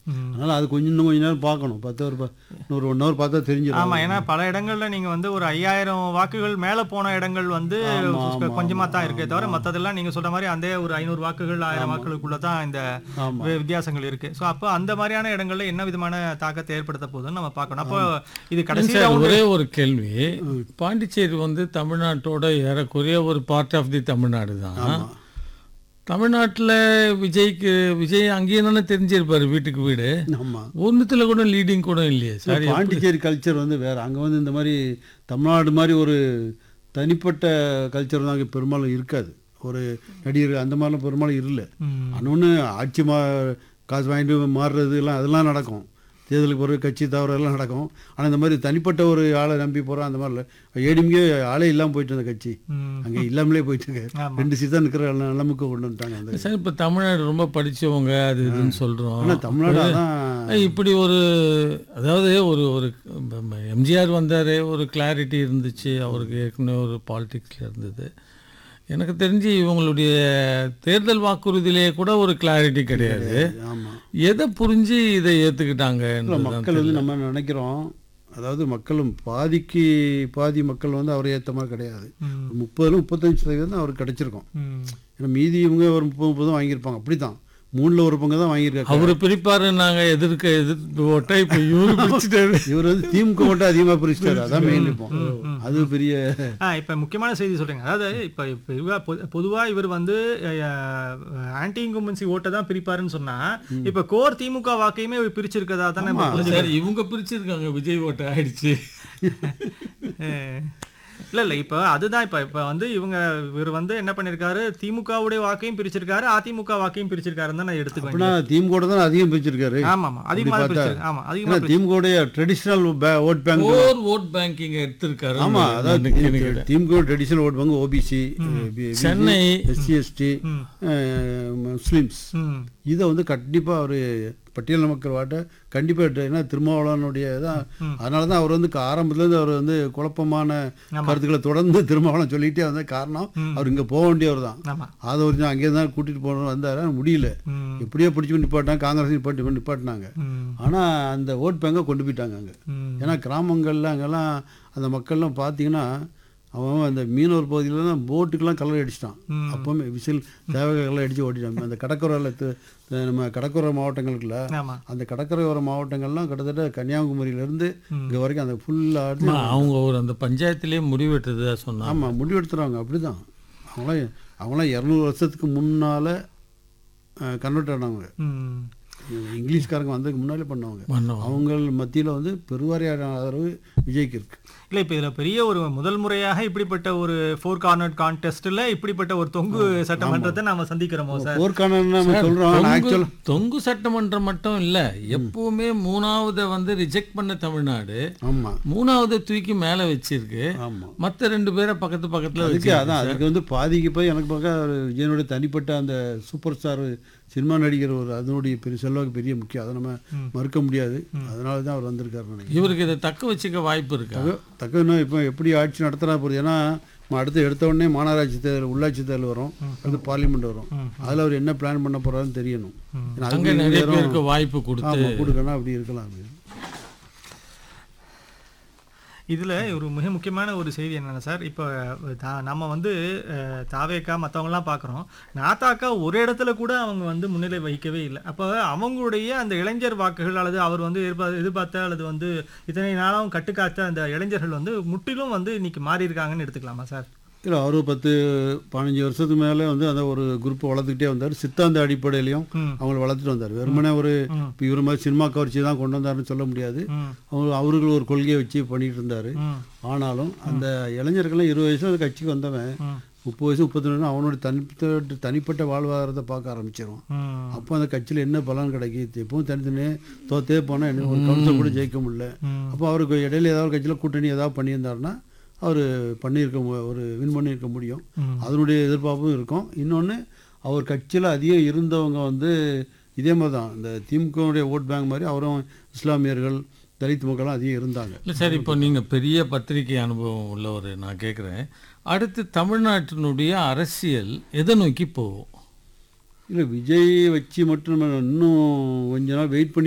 ம். அதனால் அது கொஞ்சம் இன்னும் கொஞ்ச நேரம் பார்க்கணும் பத்து ஒரு ப- இன்னொரு ஒன் ஹவர் பார்த்தா தெரிஞ்சிடும் ஆமா ஏன்னா பல இடங்கள்ல நீங்க வந்து ஒரு ஐயாயிரம் வாக்குகள் மேல போன இடங்கள் வந்து ஆமா, ஆமா, கொஞ்சமா தான் ஆமா, இருக்கே தவிர மத்ததெல்லாம் நீங்க சொல்ற மாதிரி அந்த ஒரு ஐநூறு வாக்குகள் ஆயிரம் வாக்குகளுக்குள்ள தான் இந்த ஆமாம் வி- வித்தியாசங்கள் இருக்கு சோ அப்போ அந்த மாதிரியான இடங்கள்ல என்ன விதமான தாக்கத்தை ஏற்படுத்த போகுதுன்னு நம்ம பார்க்கணும் அப்போ இது கடைசி சார் round- ஒரே ஒரு கேள்வி பாண்டிச்சேரி வந்து தமிழ்நாட்டோட ஏறக்குறைய ஒரு பார்ட் ஆஃப் தி தமிழ்நாடு தான் ஆமாம் தமிழ்நாட்டுல விஜய்க்கு விஜய் அங்கேயே தானே தெரிஞ்சிருப்பாரு வீட்டுக்கு வீடு ஆமாம் ஒன்றுத்துல கூட லீடிங் கூட இல்லையே சார் பாண்டிச்சேரி கல்ச்சர் வந்து வேறு அங்கே வந்து இந்த மாதிரி தமிழ்நாடு மாதிரி ஒரு தனிப்பட்ட கல்ச்சர் தான் அங்கே பெரும்பாலும் இருக்காது ஒரு நடிகர் அந்த மாதிரிலாம் பெரும்பாலும் இல்லை ம். இன்னொன்று ஆட்சி மா காசு வாங்கிட்டு மாறுறது எல்லாம் அதெல்லாம் நடக்கும் தேர்தலுக்கு பிறகு கட்சி தவறெல்லாம் நடக்கும் ஆனால் இந்த மாதிரி தனிப்பட்ட ஒரு ஆளை நம்பி போகிறோம் அந்த மாதிரி இல்லை ஏடிஎம்கே ஆளே இல்லாமல் போயிட்டு இருந்த கட்சி ம். அங்கே இல்லாமலே போயிட்டு இருக்கு ஆமா. ரெண்டு சீட் தான் நிற்கிற நிலைமைக்கு கொண்டு வந்துட்டாங்க அந்த சார் இப்போ தமிழ்நாடு ரொம்ப படிச்சவங்க அது இதுன்னு சொல்றோம் ஆனால் தமிழ்நாடு அதான் இப்படி ஒரு அதாவது ஒரு ஒரு எம்ஜிஆர் வந்தார் ஒரு கிளாரிட்டி இருந்துச்சு அவருக்கு ஏற்கனவே ஒரு பாலிடிக்ஸில் இருந்தது எனக்கு தெரிஞ்சு இவங்களுடைய தேர்தல் வாக்குறுதியிலேயே கூட ஒரு கிளாரிட்டி கிடையாது ஆமாம் எதை புரிஞ்சு இதை இல்லை ஏற்றுக்கிட்டாங்க மக்கள் வந்து நம்ம நினைக்கிறோம் அதாவது மக்களும் பாதிக்கு பாதி மக்கள் வந்து அவரை ஏற்ற மாதிரி கிடையாது ம். முப்பதுல முப்பத்தஞ்சு சதவீதம் தான் அவருக்கு கிடைச்சிருக்கும் ம். ஏன்னா மீதி இவங்க ஒரு முப்பது முப்பது தான் வாங்கியிருப்பாங்க அப்படி தான் மூணில் ஒரு பங்கு தான் வாங்கியிருக்காங்க அவரு பிரிப்பாரு நாங்க எதிர்க்க எதிர்த்து ஓட்ட இப்ப இவரு பிரிச்சுட்டாரு இவர் வந்து திமுக மட்டும் அதிகமாக பிரிச்சிட்டாரு அதான் மெயின் இப்போ அது பெரிய ஆ இப்போ முக்கியமான செய்தி சொல்றீங்க அதாவது இப்போ இப்போ இவ பொ- பொதுவா இவர் வந்து ஆன்டி இன்கும்பன்சி ஓட்டை தான் பிரிப்பாருன்னு சொன்னா இப்போ கோர் திமுக வாக்கையுமே இவர் பிரிச்சிருக்கதா தானே நம்ம புரிஞ்சுக்கணும். சார் இவங்க பிரிச்சிருக்காங்க விஜய் ஓட்ட ஆயிடுச்சு அஹ். இல்ல இல்ல இப்போ அதுதான் இப்போ இப்போ வந்து இவங்க இவர் வந்து என்ன பண்ணிருக்காரு திமுகவுடைய வாக்கையும் பிரிச்சிருக்காரு அதிமுக வாக்கையும் பிரிச்சிருக்காருன்னு தான் நான் எடுத்துக்க அப்படின்னா திமுக தான் அதிகம் பிரிச்சிருக்காரு ஆமா ஆமா அதிகமா அப்படி பார்த்தா- பிரிச்சிருக்கு ஆமா அதிகமா ஏன்னா திமுகவுடைய traditional vote bank or vote banking எடுத்திருக்காரு ஆமா அதாவது DMK traditional vote bank OBC Chennai. SC ST Muslims ம் இதை வந்து கண்டிப்பாக அவர் பட்டியல் மக்கள் வாட்ட கண்டிப்பாக ஏன்னா திருமாவளவனுடைய தான் அதனால தான் அவர் வந்து ஆரம்பத்துலேருந்து அவர் வந்து குழப்பமான கருத்துக்களை தொடர்ந்து திருமாவளவன் சொல்லிகிட்டே வந்த காரணம் அவர் இங்கே போக வேண்டியவர் தான் ஆமா அதை ஒரு அங்கே தான் கூட்டிகிட்டு போகணும் வந்தார் ஆனா முடியல ம் எப்படியோ பிடிச்சி நிப்பாட்டாங்க காங்கிரஸ் நிப்பாட்டி நிப்பாட்டினாங்க ம் ஆனால் அந்த ஓட் பேங்கை கொண்டு போயிட்டாங்க அங்கே ம் ஏன்னா கிராமங்களில் அங்கெல்லாம் அந்த மக்கள்லாம் பார்த்தீங்கன்னா அவன் அந்த மீனவர் பகுதியில் தான் போட்டுக்கெல்லாம் கலர் அடிச்சிட்டான் ம். அப்போவுமே விசில் தேவை கலர் அடித்து ஓட்டிட்டான் அந்த கடற்கரையில் து- து- நம்ம கடற்கரை மாவட்டங்களுக்குள்ள ஆமா அந்த கடற்கரையோர மாவட்டங்கள்லாம் கிட்டத்தட்ட கன்னியாகுமரியிலேருந்து இங்கே வரைக்கும் அந்த ஃபுல்லாக அவங்க ஒரு அந்த பஞ்சாயத்திலேயே முடிவெட்டதா சொன்னாங்க ஆமாம் முடிவெடுத்துறாங்க அப்படி தான் அவங்களாம் அவங்களாம் இரநூறு வருஷத்துக்கு முன்னால் கன்வெர்ட் ஆனவங்க ம் இங்கிலீஷ்காரங்க வந்ததுக்கு முன்னாலே பண்ணவங்க பண்ணோம் அவங்க மத்தியில் வந்து பெருவாரியான ஆதரவு விஜய்க்கு இருக்கு இல்ல இப்ப இதுல பெரிய ஒரு முதல் முறையாக இப்படிப்பட்ட ஒரு ஃபோர் கார்னர் கான்டெஸ்ட்ல இப்படிப்பட்ட ஒரு தொங்கு சட்டமன்றத்தை நாம சந்திக்கிறோமோ சார் போர்க்கான நம்ம சொல்கிறோம் தொங்கு- ஆக்சுவல் தொங்கு சட்டமன்றம் மட்டும் இல்ல எப்பவுமே மூணாவத வந்து ரிஜெக்ட் பண்ண தமிழ்நாடு ஆமாம் மூணாவதை தூக்கி மேல வச்சிருக்கு ஆமாம் மத்த ரெண்டு பேரை பக்கத்து பக்கத்துல அதுக்கு வச்சு அதான் அதுக்கு வந்து பாதிக்கு போய் எனக்கு பார்க்க ஒரு விஜயனுடைய தனிப்பட்ட அந்த சூப்பர் ஸ்டார் சினிமா நடிகர் ஒரு அதனுடைய பெரிய செல்வாக்கு பெரிய முக்கியம் அதை நம்ம மறுக்க முடியாது அதனால தான் அவர் வந்திருக்காரு நினைக்கிறேன் இவருக்கு இதை தக்க வச்சுக்க வாய்ப்பு இருக்கா தக்க- தக்கன்னா இப்போ எப்படி ஆட்சி நடத்துறா போகுது ஏன்னா நம்ம அடுத்து எடுத்த உடனே மாநகராட்சி தேர்தல் உள்ளாட்சி தேர்தல் வரும் அடுத்து பார்லிமெண்ட் வரும் அதில் அவர் என்ன பிளான் பண்ண போறாருன்னு தெரியணும் ஏன்னா அங்க அதுக்கு நிறைய நேரம் பேருக்கு வாய்ப்பு கொடுத்து ஆமாம் கொடுக்கணும் அப்படி இருக்கலாம் அது இதுல ஒரு மிக முக்கியமான ஒரு செய்தி என்னன்னா சார் இப்போ தா- நம்ம வந்து அஹ், தாவேக்கா மற்றவங்கலாம் பார்க்குறோம் நாத்தாக்கா ஒரு இடத்துல கூட அவங்க வந்து முன்னிலை வகிக்கவே இல்லை அப்போ அவங்களுடைய அந்த இளைஞர் வாக்குகள் அல்லது அவர் வந்து எதிர்பார்த்த எதிர்பார்த்த அல்லது வந்து இத்தனை நாளும் கட்டுக்காத்த அந்த இளைஞர்கள் வந்து முற்றிலும் வந்து இன்னைக்கு மாறி இருக்காங்கன்னு எடுத்துக்கலாமா சார் இல்லை அவர் பத்து பதினஞ்சு வருஷத்துக்கு மேலே வந்து அந்த ஒரு குரூப்பை வளர்த்துக்கிட்டே வந்தார் சித்தாந்த அடிப்படையிலையும் ம். அவங்கள வளர்த்துட்டு வந்தார் வெறுமனே ஒரு ம். இப்போ இவர் மாதிரி சினிமா கவர்ச்சி தான் கொண்டு வந்தாருன்னு சொல்ல முடியாது ம் அவங்க அவர்கள் ஒரு கொள்கையை வச்சு பண்ணிட்டு இருந்தார் ம் ஆனாலும் அந்த இளைஞர்கள்லாம் இருபது வயசு அந்த கட்சிக்கு வந்தவன் ம் முப்பது வயசு முப்பத்தி ரெண்டு அவனோட தனிப்பட்ட தனிப்பட்ட வாழ்வாதாரத்தை பார்க்க ஆரம்பிச்சிருவான் ம் அப்போ அந்த கட்சியில் என்ன பலன் கிடைக்குது எப்பவும் தனித்தனியே தோத்தே போனால் என்ன ஒரு கவுன்சில் கூட ஜெயிக்க முடியல ம். அப்போ அவருக்கு இடையில ஏதாவது கட்சியில் கூட்டணி ஏதாவது பண்ணியிருந்தாருன்னா அவர் பண்ணியிருக்க மு- ஒரு வின் பண்ணியிருக்க முடியும் ம். அதனுடைய எதிர்பார்ப்பும் இருக்கும் இன்னொன்று அவர் கட்சியில் அதிகம் இருந்தவங்க வந்து இதே மாதிரி தான் இந்த திமுகவுடைய ஓட் பேங்க் மாதிரி அவரும் இஸ்லாமியர்கள் தலித் மக்களும் அதிகம் இருந்தாங்க இல்லை சார் இப்போ நீங்க பெரிய பத்திரிகை அனுபவம் உள்ளவர் நான் கேட்குறேன் அடுத்து தமிழ்நாட்டினுடைய அரசியல் எதை நோக்கி போகும் இல்லை விஜய் வச்சு மட்டும் நம்ம இன்னும் கொஞ்ச நாள் வெயிட் பண்ணி